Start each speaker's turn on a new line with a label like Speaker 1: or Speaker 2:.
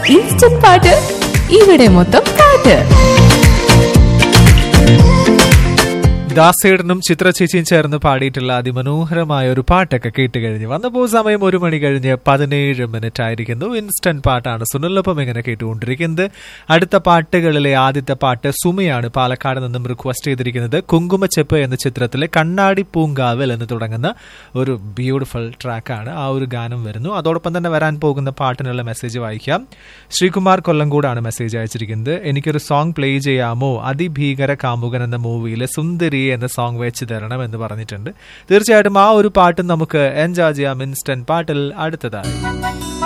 Speaker 1: instant പാട്ട് ഇവിടെ മൊത്തം പാട്ട്
Speaker 2: ദാസേടനും ചിത്ര ചേച്ചിയും ചേർന്ന് പാടിയിട്ടുള്ള അതിമനോഹരമായ ഒരു പാട്ടൊക്കെ കേട്ട് കഴിഞ്ഞ് വന്നപ്പോൾ സമയം ഒരു മണി കഴിഞ്ഞ് പതിനേഴ് മിനിറ്റ് ആയിരിക്കുന്നു ഇൻസ്റ്റന്റ് പാട്ടാണ് സുനിലൊപ്പം ഇങ്ങനെ കേട്ടുകൊണ്ടിരിക്കുന്നത് അടുത്ത പാട്ടുകളിലെ ആദ്യത്തെ പാട്ട് സുമയാണ് പാലക്കാട് നിന്നും റിക്വസ്റ്റ് ചെയ്തിരിക്കുന്നത് കുങ്കുമച്ചെപ്പ് എന്ന ചിത്രത്തിലെ കണ്ണാടി പൂങ്കാവൽ എന്ന് തുടങ്ങുന്ന ഒരു ബ്യൂട്ടിഫുൾ ട്രാക്കാണ് ആ ഒരു ഗാനം വരുന്നു അതോടൊപ്പം തന്നെ വരാൻ പോകുന്ന പാട്ടിനുള്ള മെസ്സേജ് വായിക്കാം ശ്രീകുമാർ കൊല്ലംകൂടാണ് മെസ്സേജ് അയച്ചിരിക്കുന്നത് എനിക്കൊരു സോങ് പ്ലേ ചെയ്യാമോ അതിഭീകര കാമുകൻ എന്ന മൂവിയിലെ സുന്ദരി എന്ന സോങ് വെച്ച് തരണം എന്ന് പറഞ്ഞിട്ടുണ്ട് തീർച്ചയായിട്ടും ആ ഒരു പാട്ടും നമുക്ക് എൻജോയ് ചെയ്യാം ഇൻസ്റ്റന്റ് പാട്ടിൽ അടുത്തതായി